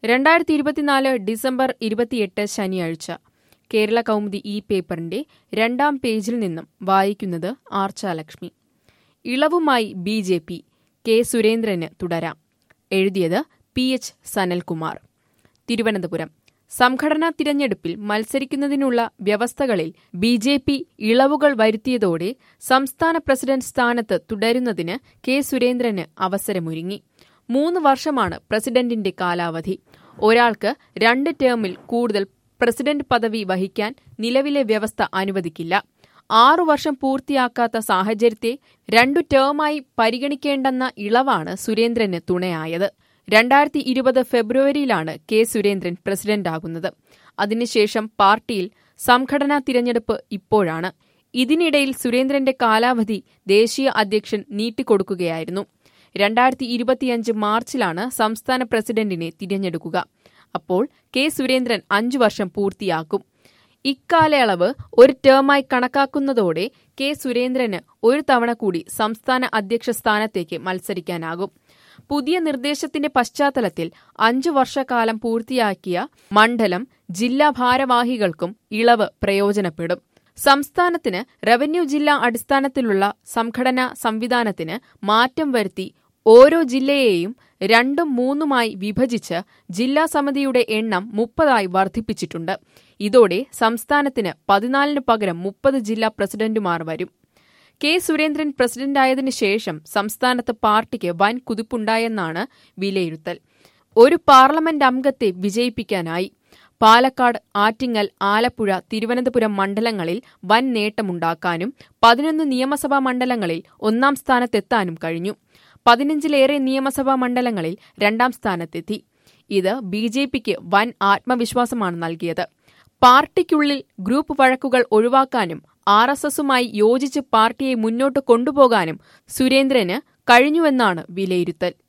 രണ്ടായിരത്തി ഇരുപത്തിനാല് ഡിസംബർ ഇരുപത്തിയെട്ട് ശനിയാഴ്ച കേരള കൗമുദി ഈ പേപ്പറിന്റെ രണ്ടാം പേജിൽ നിന്നും വായിക്കുന്നത് ആർച്ചാലക്ഷ്മി ഇളവുമായി ബി ജെ പി കെ സുരേന്ദ്രന് തുടരാം എഴുതിയത് പി എച്ച് സനൽകുമാർ തിരുവനന്തപുരം സംഘടനാ തിരഞ്ഞെടുപ്പിൽ മത്സരിക്കുന്നതിനുള്ള വ്യവസ്ഥകളിൽ ബി ജെ പി ഇളവുകൾ വരുത്തിയതോടെ സംസ്ഥാന പ്രസിഡന്റ് സ്ഥാനത്ത് തുടരുന്നതിന് കെ സുരേന്ദ്രന് അവസരമൊരുങ്ങി മൂന്ന് വർഷമാണ് പ്രസിഡന്റിന്റെ കാലാവധി ഒരാൾക്ക് രണ്ട് ടേമിൽ കൂടുതൽ പ്രസിഡന്റ് പദവി വഹിക്കാൻ നിലവിലെ വ്യവസ്ഥ അനുവദിക്കില്ല ആറു വർഷം പൂർത്തിയാക്കാത്ത സാഹചര്യത്തെ രണ്ടു ടേമായി പരിഗണിക്കേണ്ടെന്ന ഇളവാണ് സുരേന്ദ്രന് തുണയായത് രണ്ടായിരത്തി ഇരുപത് ഫെബ്രുവരിയിലാണ് കെ സുരേന്ദ്രൻ പ്രസിഡന്റാകുന്നത് അതിനുശേഷം പാർട്ടിയിൽ സംഘടനാ തിരഞ്ഞെടുപ്പ് ഇപ്പോഴാണ് ഇതിനിടയിൽ സുരേന്ദ്രന്റെ കാലാവധി ദേശീയ അധ്യക്ഷൻ നീട്ടിക്കൊടുക്കുകയായിരുന്നു രണ്ടായിരത്തി ഇരുപത്തിയഞ്ച് മാർച്ചിലാണ് സംസ്ഥാന പ്രസിഡന്റിനെ തിരഞ്ഞെടുക്കുക അപ്പോൾ കെ സുരേന്ദ്രൻ അഞ്ചു വർഷം പൂർത്തിയാക്കും ഇക്കാലയളവ് ഒരു ടേമായി കണക്കാക്കുന്നതോടെ കെ സുരേന്ദ്രന് ഒരു തവണ കൂടി സംസ്ഥാന അധ്യക്ഷ സ്ഥാനത്തേക്ക് മത്സരിക്കാനാകും പുതിയ നിർദ്ദേശത്തിന്റെ പശ്ചാത്തലത്തിൽ അഞ്ചു വർഷക്കാലം പൂർത്തിയാക്കിയ മണ്ഡലം ജില്ലാ ഭാരവാഹികൾക്കും ഇളവ് പ്രയോജനപ്പെടും സംസ്ഥാനത്തിന് റവന്യൂ ജില്ലാ അടിസ്ഥാനത്തിലുള്ള സംഘടനാ സംവിധാനത്തിന് മാറ്റം വരുത്തി ഓരോ ജില്ലയെയും രണ്ടും മൂന്നുമായി വിഭജിച്ച് ജില്ലാ സമിതിയുടെ എണ്ണം മുപ്പതായി വർദ്ധിപ്പിച്ചിട്ടുണ്ട് ഇതോടെ സംസ്ഥാനത്തിന് പതിനാലിന് പകരം മുപ്പത് ജില്ലാ പ്രസിഡന്റുമാർ വരും കെ സുരേന്ദ്രൻ പ്രസിഡന്റായതിനു ശേഷം സംസ്ഥാനത്ത് പാർട്ടിക്ക് വൻ കുതിപ്പുണ്ടായെന്നാണ് വിലയിരുത്തൽ ഒരു പാർലമെന്റ് അംഗത്തെ വിജയിപ്പിക്കാനായി പാലക്കാട് ആറ്റിങ്ങൽ ആലപ്പുഴ തിരുവനന്തപുരം മണ്ഡലങ്ങളിൽ വൻ നേട്ടമുണ്ടാക്കാനും പതിനൊന്ന് നിയമസഭാ മണ്ഡലങ്ങളിൽ ഒന്നാം സ്ഥാനത്തെത്താനും കഴിഞ്ഞു പതിനഞ്ചിലേറെ നിയമസഭാ മണ്ഡലങ്ങളിൽ രണ്ടാം സ്ഥാനത്തെത്തി ഇത് ബി ജെ പിക്ക് വൻ ആത്മവിശ്വാസമാണ് നൽകിയത് പാർട്ടിക്കുള്ളിൽ ഗ്രൂപ്പ് വഴക്കുകൾ ഒഴിവാക്കാനും ആർ എസ് എസുമായി യോജിച്ച് പാർട്ടിയെ മുന്നോട്ട് കൊണ്ടുപോകാനും സുരേന്ദ്രന് കഴിഞ്ഞുവെന്നാണ് വിലയിരുത്തൽ